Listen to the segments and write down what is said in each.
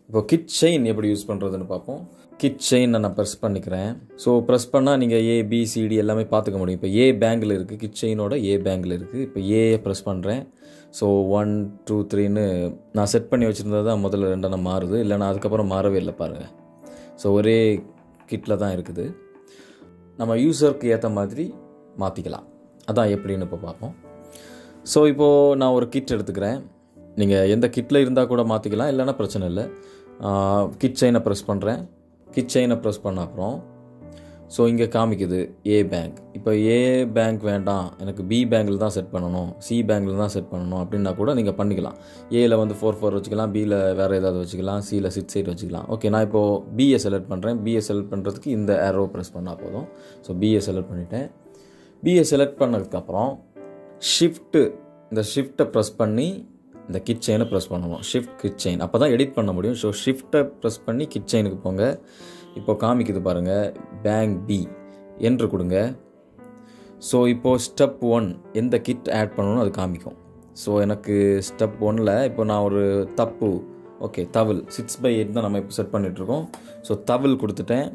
இப்போ kit chain எப்படி use பண்ணுறதுன்னு பார்ப்போம் கிட் செயின் நான் ப்ரெஸ் பண்ணிக்கிறேன் ஸோ ப்ரெஸ் பண்ணால் நீங்கள் ஏ பி சிடி எல்லாமே பார்த்துக்க முடியும் இப்போ ஏ பேங்கில் இருக்குது கிட் செயினோட ஏ பேங்கில் இருக்குது இப்போ ஏ ப்ரெஸ் பண்ணுறேன் ஸோ ஒன் டூ த்ரீன்னு நான் செட் பண்ணி வச்சுருந்தது தான் முதல்ல ரெண்டெண்ணம் மாறுது இல்லைனா அதுக்கப்புறம் மாறவே இல்லை பாருங்கள் ஸோ ஒரே கிட்டில் தான் இருக்குது நம்ம யூசருக்கு ஏற்ற மாதிரி மாற்றிக்கலாம் அதான் எப்படின்னு இப்போ பார்ப்போம் ஸோ இப்போது நான் ஒரு கிட் எடுத்துக்கிறேன் நீங்கள் எந்த கிட்டில் இருந்தால் கூட மாற்றிக்கலாம் இல்லைன்னா பிரச்சனை இல்லை கிட் செயினை ப்ரெஸ் பண்ணுறேன் கிட் செயினை ப்ரெஸ் பண்ண அப்புறம் ஸோ இங்கே காமிக்குது ஏ பேங்க் இப்போ ஏ பேங்க் வேண்டாம் எனக்கு பி பேங்கில் தான் செட் பண்ணணும் சி பேங்கில் தான் செட் பண்ணணும் அப்படின்னா கூட நீங்கள் பண்ணிக்கலாம் ஏல வந்து ஃபோர் ஃபோர் வச்சுக்கலாம் பியில் வேறு ஏதாவது வச்சுக்கலாம் சியில் சிக்ஸ் எயிட் வச்சுக்கலாம் ஓகே நான் இப்போது பிஏ செலக்ட் பண்ணுறேன் பிஏ செலக்ட் பண்ணுறதுக்கு இந்த ஏரோ ப்ரெஸ் பண்ணால் போதும் ஸோ பிஏ செலக்ட் பண்ணிவிட்டேன் பிஏ செலக்ட் பண்ணதுக்கப்புறம் ஷிஃப்ட்டு இந்த ஷிஃப்ட்டை ப்ரெஸ் பண்ணி இந்த கிட் செயினை ப்ரெஸ் பண்ணணும் ஷிஃப்ட் கிட் செயின் அப்போ தான் எடிட் பண்ண முடியும் ஸோ ஷிஃப்ட்டை ப்ரெஸ் பண்ணி கிட் செயினுக்கு போங்க இப்போ காமிக்குது பாருங்கள் பேங்க் பி என்று கொடுங்க ஸோ இப்போது ஸ்டெப் ஒன் எந்த கிட் ஆட் பண்ணணும் அது காமிக்கும் ஸோ எனக்கு ஸ்டெப் ஒனில் இப்போ நான் ஒரு தப்பு ஓகே தவில் சிக்ஸ் பை எயிட் தான் நம்ம இப்போ செட் பண்ணிகிட்ருக்கோம் ஸோ தவில் கொடுத்துட்டேன்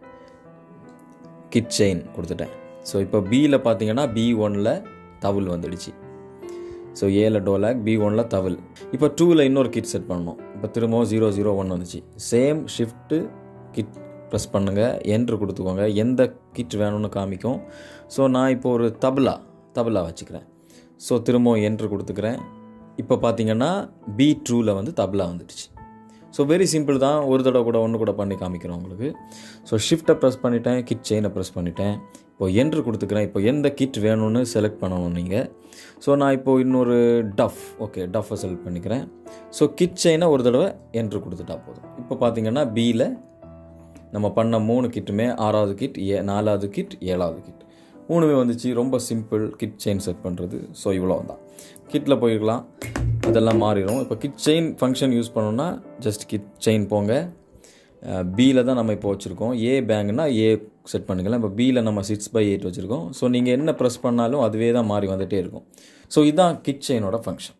கிட் செயின் கொடுத்துட்டேன் ஸோ இப்போ பியில் பார்த்தீங்கன்னா பி ஒனில் தவில் வந்துடுச்சு ஸோ ஏல டோலாக் பி ஒனில் தவில் இப்போ டூவில் இன்னொரு கிட் செட் பண்ணணும் இப்போ திரும்பவும் ஜீரோ ஜீரோ ஒன் வந்துச்சு சேம் ஷிஃப்ட்டு கிட் ப்ரெஸ் பண்ணுங்கள் என்ட்ரு கொடுத்துக்கோங்க எந்த கிட் வேணும்னு காமிக்கும் ஸோ நான் இப்போ ஒரு தபலா தபலா வச்சுக்கிறேன் ஸோ திரும்பவும் என்ட்ரு கொடுத்துக்கிறேன் இப்போ பார்த்தீங்கன்னா பி டூவில் வந்து தபலா வந்துடுச்சு ஸோ வெரி சிம்பிள் தான் ஒரு தடவை கூட ஒன்று கூட பண்ணி காமிக்கிறோம் உங்களுக்கு ஸோ ஷிஃப்ட்டை ப்ரெஸ் பண்ணிட்டேன் கிட் செயினை ப்ரெஸ் பண்ணிட்டேன் இப்போ என்ட்ரு கொடுத்துக்கிறேன் இப்போ எந்த கிட் வேணும்னு செலக்ட் பண்ணணும் நீங்கள் ஸோ நான் இப்போது இன்னொரு டஃப் ஓகே டஃப்பை செலக்ட் பண்ணிக்கிறேன் ஸோ கிட் செயினை ஒரு தடவை என்ட்ரு கொடுத்துட்டா போதும் இப்போ பார்த்தீங்கன்னா பியில் நம்ம பண்ண மூணு கிட்டுமே ஆறாவது கிட் ஏ நாலாவது கிட் ஏழாவது கிட் மூணுமே வந்துச்சு ரொம்ப சிம்பிள் கிட் செயின் செட் பண்ணுறது ஸோ இவ்வளோ தான் கிட்டில் போயிருக்கலாம் இதெல்லாம் மாறிடும் இப்போ கிட் செயின் ஃபங்க்ஷன் யூஸ் பண்ணோன்னா ஜஸ்ட் கிட் செயின் போங்க பியில் தான் நம்ம இப்போ வச்சுருக்கோம் ஏ பேங்க்னா ஏ செட் பண்ணிக்கலாம் இப்போ பியில் நம்ம சிக்ஸ் பை எயிட் வச்சுருக்கோம் ஸோ நீங்கள் என்ன ப்ரெஸ் பண்ணாலும் அதுவே தான் மாறி வந்துகிட்டே இருக்கும் ஸோ இதுதான் கிட் செயினோட ஃபங்க்ஷன்